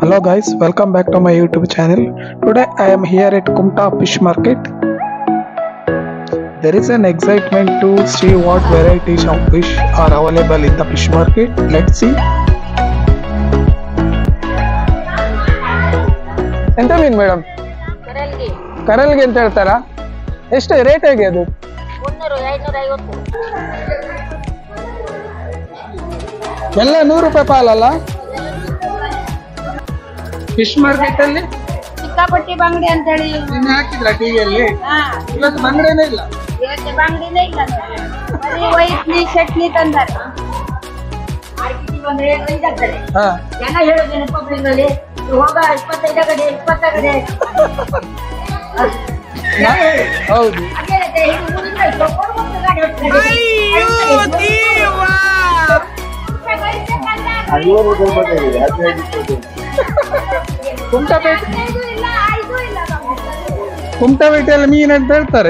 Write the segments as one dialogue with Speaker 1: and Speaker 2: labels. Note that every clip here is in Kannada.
Speaker 1: Hello guys, welcome back to my YouTube channel. Today I am here at Kumta Fish Market. There is an excitement to see what varieties of fish are available in the fish market. Let's see. ಎಂತ ಮೀನು ಮೇಡಮ್
Speaker 2: ಕರಲ್ಗಿ
Speaker 1: ಕರಲ್ಗೆ ಅಂತ ಹೇಳ್ತಾರಾ ಎಷ್ಟು ರೇಟ್ ಹೇಗೆ ಅದು
Speaker 2: ಮುನ್ನೂರು ಐನೂರ ಐವತ್ತು
Speaker 1: ಎಲ್ಲ ನೂರು ರೂಪಾಯಿ ಪಾಲಲ್ಲ ಫಿಶ್ ಮಾರ್ಕೆಟ್ ಅಲ್ಲಿ
Speaker 2: ಸಿಕ್ಕಾಪಟ್ಟಿ ಬಂಗಡಿ ಅಂತ ಹೇಳಿ
Speaker 1: ನಿನ್ನೆ ಹಾಕಿದ್ರ ಟಿವಿಯಲ್ಲಿ
Speaker 2: ಹಾ
Speaker 1: ಇವತ್ತು ಬಂಗಡೇನೇ ಇಲ್ಲ
Speaker 2: ಇವತ್ತು ಬಂಗಡಿನೇ ಇಲ್ಲ ಬರೀ ವೈಟ್ನಿ ಚಟ್ನಿ ತಂದಾರೆ ಬಂದ್ರೆ ಇದಾಗ್ತದೆ
Speaker 1: ಹಾ
Speaker 2: ಜನ ಹೇಳೋದೇನು ಪಬ್ಲಿಕ್ ಅಲ್ಲಿ ಹೋಗ ಇಪ್ಪತ್ತೈದು ಕಡೆ ಇಪ್ಪತ್ತ ಕಡೆ
Speaker 1: ಹೌದು ಕುಮಟಾಪೇಟೆ ಕುಮಟಾಪೇಟೆಯಲ್ಲಿ ಮೀನು ಅಂತ ಹೇಳ್ತಾರೆ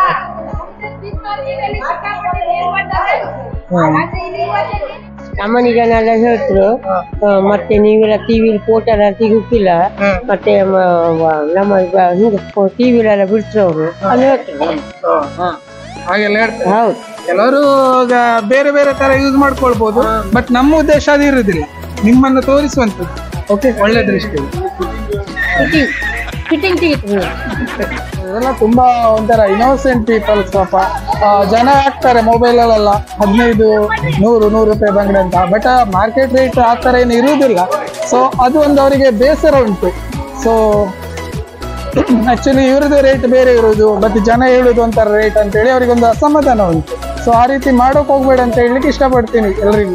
Speaker 3: ಸಾಮಾನ್ಯಗಳೆಲ್ಲ ಹೇಳ್ತರು ಆ, ಮತ್ತೆ ನೀವೆಲ್ಲ ಟಿವಿಲಿ ಫೋಟೋ ಎಲ್ಲ ತೆಗಿತಿಲ್ಲ
Speaker 1: ಹ್ಮ್.
Speaker 3: ಮತ್ತೆ ಮ- ವ- ನಮ್ಮ ಈಗ ಹಿಂಗೆ ಟಿವಿಲೆಲ್ಲ ಬಿಡ್ಸೋರು ಅಲ್ಲಿ ಹೇಳ್ತಾರೆ
Speaker 1: ಹಾಗೆಲ್ಲ ಹೇಳ್ತಾರೆ
Speaker 3: ಹೌದು
Speaker 1: ಕೆಲವರು ಈಗ ಬೇರೆ ಬೇರೆ ತರ ಯೂಸ್ ಮಾಡ್ಕೊಳ್ಬಹುದು ಬಟ್ ನಮ್ಮ ಉದ್ದೇಶ ಅದು ಇರುವುದಿಲ್ಲ ನಿಮ್ಮನ್ನು ತೋರಿಸುವಂತದ್ದು ಓಕೆ ಒಳ್ಳೆ ದೃಷ್ಟಿ
Speaker 3: ಫಿಟ್ಟಿಂಗ್ ಫಿಟ್ಟಿಂಗ್ ತೆಗಿತಾರೆ
Speaker 1: ಇದೆಲ್ಲ ತುಂಬಾ ಒಂಥರ ಇನೋಸೆಂಟ್ ಪೀಪಲ್ಸ್ ಪಾಪ ಆ, ಜನ ಹಾಕ್ತಾರೆ ಮೊಬೈಲ್ ಅಲ್ಲೆಲ್ಲ ಹದಿನೈದು ನೂರು ನೂರು ರೂಪಾಯಿ ಬಂಗಡೆ ಅಂತ ಬಟ್ ಮಾರ್ಕೆಟ್ ರೇಟ್ ಆ ಥರ ಏನು ಇರುವುದಿಲ್ಲ ಸೊ ಅದು ಒಂದು ಅವರಿಗೆ ಬೇಸರ ಉಂಟು ಸೊ ಆಕ್ಚುಲಿ ಇವ್ರದ್ದು ರೇಟ್ ಬೇರೆ ಇರುವುದು ಮತ್ತೆ ಜನ ಹೇಳುದು ಒಂಥರ ರೇಟ್ ಅಂತೇಳಿ ಅವರಿಗೆ ಒಂದು ಅಸಮಾಧಾನ ಉಂಟು ಸೊ ಆ ರೀತಿ ಮಾಡೋಕೆ ಹೋಗ್ಬೇಡ ಅಂತ ಹೇಳಲಿಕ್ಕೆ ಇಷ್ಟಪಡ್ತೀನಿ ಎಲ್ರಿಗೂ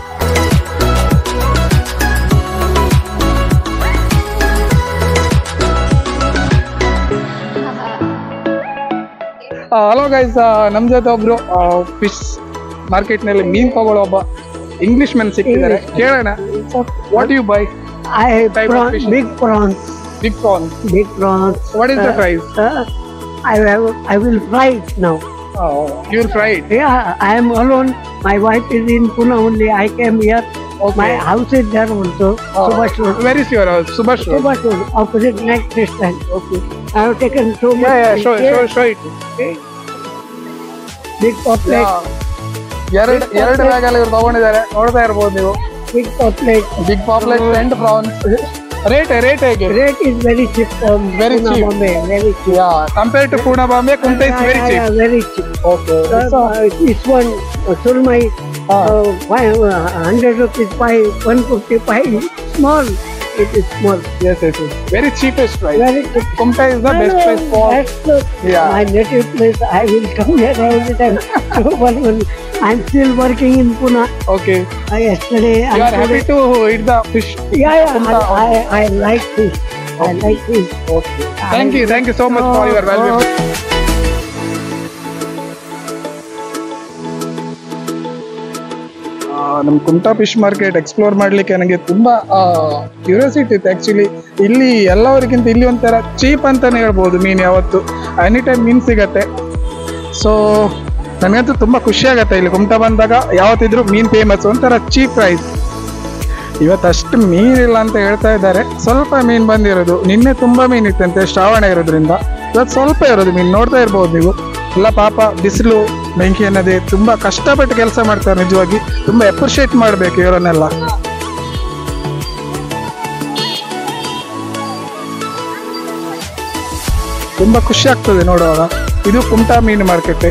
Speaker 1: ಹಲೋ ಗೈಸ್ ನಮ್ ಜೊತೆ ಒಬ್ರು ಫಿಶ್ ಮಾರ್ಕೆಟ್ ನಲ್ಲಿ ಮೀನ್ ತಗೊಳ್ಳೋ ಒಬ್ಬ ಇಂಗ್ಲಿಷ್ ಮೆನ್ ಸಿಕ್ಕಿದ್ದಾರೆ ಕೇಳೋಣ what you buy
Speaker 3: I
Speaker 1: Type of fish.
Speaker 3: big prawns,
Speaker 1: big prawns
Speaker 3: big prawns.
Speaker 1: What is the price
Speaker 3: Uh, I will, I will fry it now.
Speaker 1: You will fry it
Speaker 3: Yeah, I am alone. My wife is in Pune only. I came here. My house is there also. Subhash Road.
Speaker 1: Very sure Subhash
Speaker 3: Subhash Road, opposite next stand. Okay. I have taken so much.
Speaker 1: Show
Speaker 3: care.
Speaker 1: Show show it
Speaker 3: Big poplet,
Speaker 1: ಎರಡು ಎರಡು ಬ್ಯಾಗ್ ಅಲ್ಲಿ ಇವ್ರು ತಗೊಂಡಿದ್ದಾರೆ ನೋಡ್ತಾ ಇರ್ಬೋದು ನೀವು
Speaker 3: big poplet.
Speaker 1: Big poplet and prawns rate rate ಹೇಗೆ
Speaker 3: Rate is very cheap. Um,
Speaker 1: Very
Speaker 3: Pune,
Speaker 1: cheap.
Speaker 3: Bombay, very cheap.
Speaker 1: Yeah compare to ಪೂರ್ಣ ಬಾಂಬೆ ಕುಂತ is very
Speaker 3: Yeah,
Speaker 1: cheap
Speaker 3: yeah, very cheap.
Speaker 1: Okay
Speaker 3: Uh, this one, uh, Surmai, uh, five, uh, 100 rupees buy, 150 buy, small. It is small.
Speaker 1: yes yes yes very cheapest price
Speaker 3: Very cheap.
Speaker 1: Kumta is the best place for
Speaker 3: That's the,
Speaker 1: Yeah.
Speaker 3: my native place. I will come here every time. So, but when I'm still working in Pune.
Speaker 1: okay
Speaker 3: Uh, yesterday,
Speaker 1: you are
Speaker 3: and
Speaker 1: happy
Speaker 3: today-
Speaker 1: to eat the fish
Speaker 3: Yeah, yeah.
Speaker 1: Kumta,
Speaker 3: I, I, I like this. I like this.
Speaker 1: okay thank you thank you so much for your valuable ನಮ್ಮ ಕುಮಟಾ ಫಿಶ್ ಮಾರ್ಕೆಟ್ ಎಕ್ಸ್ಪ್ಲೋರ್ ಮಾಡ್ಲಿಕ್ಕೆ ನನಗೆ ತುಂಬಾ ಕ್ಯೂರಿಯಾಸಿಟಿ ಇತ್ತು ಆಕ್ಚುಲಿ ಇಲ್ಲಿ ಎಲ್ಲವರಿಗಿಂತ ಇಲ್ಲಿ ಒಂಥರ ಚೀಪ್ ಅಂತಾನೆ ಹೇಳ್ಬೋದು ಮೀನು ಯಾವತ್ತು ಎನಿ ಟೈಮ್ ಮೀನು ಸಿಗತ್ತೆ ಸೊ ನನಗಂತೂ ತುಂಬಾ ಖುಷಿ ಆಗತ್ತೆ ಇಲ್ಲಿ ಕುಮಟಾ ಬಂದಾಗ ಯಾವತ್ತಿದ್ರು ಮೀನ್ ಫೇಮಸ್ ಒಂಥರ ಚೀಪ್ ಪ್ರೈಸ್ ಇವತ್ತು ಅಷ್ಟು ಮೀನಿಲ್ಲ ಅಂತ ಹೇಳ್ತಾ ಇದ್ದಾರೆ ಸ್ವಲ್ಪ ಮೀನು ಬಂದಿರೋದು ನಿನ್ನೆ ತುಂಬಾ ಮೀನು ಇತ್ತಂತೆ ಶ್ರಾವಣ ಇರೋದ್ರಿಂದ ಇವತ್ತು ಸ್ವಲ್ಪ ಇರೋದು ಮೀನು ನೋಡ್ತಾ ಇರ್ಬೋದು ನೀವು ಎಲ್ಲ ಪಾಪ ಬಿಸಿಲು ಬೆಂಕಿ ಅನ್ನೋದೇ ತುಂಬಾ ಕಷ್ಟಪಟ್ಟು ಕೆಲಸ ಮಾಡ್ತಾರೆ ನಿಜವಾಗಿ ತುಂಬಾ ಅಪ್ರಿಷಿಯೇಟ್ ಮಾಡ್ಬೇಕು ಇವರನ್ನೆಲ್ಲ ತುಂಬಾ ಖುಷಿ ಆಗ್ತದೆ ನೋಡುವಾಗ ಇದು ಕುಮಟಾ ಮೀನು ಮಾರ್ಕೆಟ್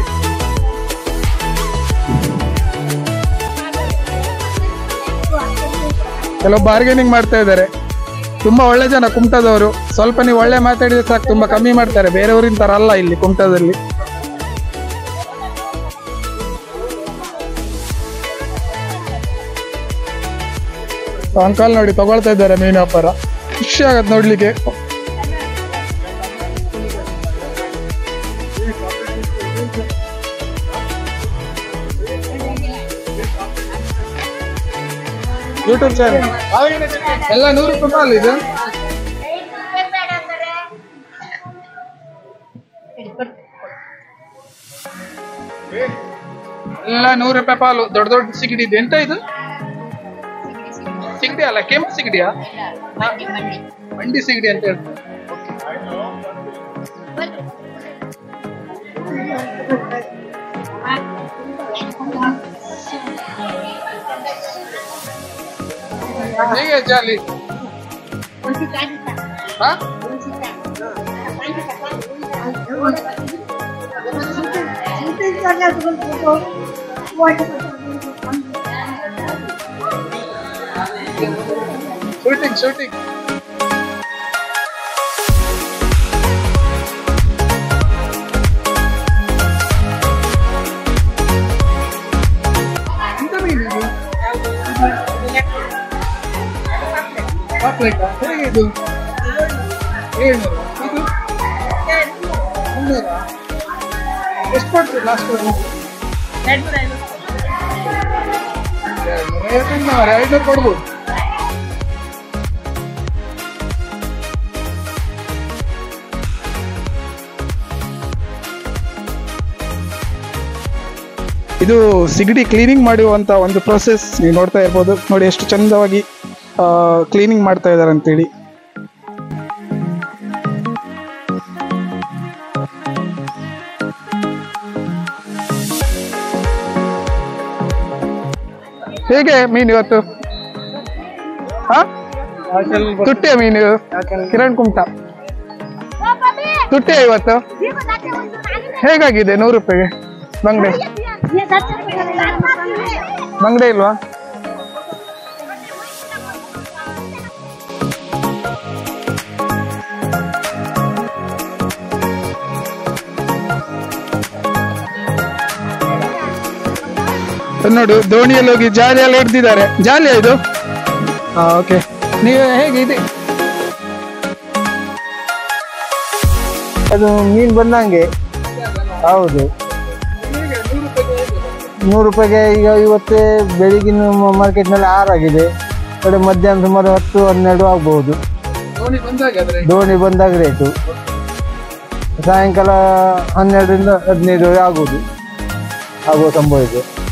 Speaker 1: ಕೆಲವು ಬಾರ್ಗೇನಿಂಗ್ ಮಾಡ್ತಾ ಇದ್ದಾರೆ ತುಂಬಾ ಒಳ್ಳೆ ಜನ ಕುಮಟದವರು ಸ್ವಲ್ಪ ನೀವು ಒಳ್ಳೆ ಮಾತಾಡಿದ್ರೆ ಸಾಕು ತುಂಬಾ ಕಮ್ಮಿ ಮಾಡ್ತಾರೆ ಬೇರೆಯವರಿನ ತರ ಅಲ್ಲ ಇಲ್ಲಿ ಕುಮಟದಲ್ಲಿ ಅಂಕಲ್ ನೋಡಿ ತಗೊಳ್ತಾ ಇದ್ದಾರೆ ಮೀನು ವ್ಯಾಪಾರ ಖುಷಿ ಆಗತ್ತೆ ನೋಡ್ಲಿಕ್ಕೆ ಯೂಟ್ಯೂಬ್ ಚಾನಲ್ ಎಲ್ಲ ನೂರು ರೂಪಾಯಿ ಅಲ್ಲ ಇದು ಎಲ್ಲ ನೂರು ರೂಪಾಯಿ ಪಾಲು ದೊಡ್ಡ ದೊಡ್ಡ ಸಿಗಡಿ ಇದೆ ಎಂತ ಇದು ಸಿಗಡಿ ಅಲ್ಲ ಕೆಂಪು ಸಿಗಡಿಯಾ ಮಂಡಿ ಸಿಗಡಿ ಅಂತ ಹೇಳ್ತಾರೆ ಹೇಗೆ ಜಾಲಿ ಹಾ ಶೂಟಿಂಗ್ ಶೂಟಿಂಗ್ ಎಂತ ಮೀನು ಇದು ಪಾಪ್ಲೆಟ್ ಹೇಗೆ ಇದು ಏಳ್ನೂರು ಇದು ಮುನ್ನೂರಾ ಎಷ್ಟು ಕೊಡ್ತೀರಿ ಲಾಸ್ಟ್ ಐನೂರು ಕೊಡ್ಬೋದು ಇದು ಸಿಗಡಿ ಕ್ಲೀನಿಂಗ್ ಮಾಡುವಂತ ಒಂದು ಪ್ರೊಸೆಸ್ ನೀವು ನೋಡ್ತಾ ಇರ್ಬೋದು ನೋಡಿ ಎಷ್ಟು ಚಂದವಾಗಿ ಕ್ಲೀನಿಂಗ್ ಮಾಡ್ತಾ ಇದ್ದಾರೆ ಅಂತೇಳಿ ಹೇಗೆ ಮೀನು ಇವತ್ತು ಹಾ ತುಟ್ಟಿಯ ಮೀನು ಕಿರಣ್ ಕುಮಟ ತುಟ್ಟಿಯ ಇವತ್ತು ಹೇಗಾಗಿದೆ ನೂರು ರೂಪಾಯಿಗೆ ಬಂಗಡೆ ಬಂಗಡೆ ಇಲ್ವಾ ಇದು ನೋಡು ದೋಣಿಯಲ್ಲಿ ಹೋಗಿ ಜಾಲಿ ಎಲ್ಲ ಹಿಡ್ದಿದ್ದಾರೆ ಜಾಲಿಯಾ ಇದು ಹಾ ಓಕೆ ನೀವು ಹೇಗೆ ಇದೆ
Speaker 4: ಅದು ಮೀನು ಬಂದಂಗೆ ಹೌದು ನೂರು ರೂಪಾಯಿಗೆ ಈಗ ಇವತ್ತೇ ಬೆಳಿಗಿನ ಮಾರ್ಕೆಟ್ನಲ್ಲಿ ಆರಾಗಿದೆ ಕಡೆ ಮಧ್ಯಾಹ್ನ ಸುಮಾರು ಹತ್ತು ಹನ್ನೆರಡು ಆಗ್ಬಹುದು
Speaker 1: ದೋಣಿ ಬಂದಾಗಾದ್ರೆ
Speaker 4: ದೋಣಿ ಬಂದಾಗ ರೇಟು ಸಾಯಂಕಾಲ ಹನ್ನೆರಡರಿಂದ ಹದಿನೈದು ಆಗುವುದು ಆಗುವ ಸಂಭವ ಇದೆ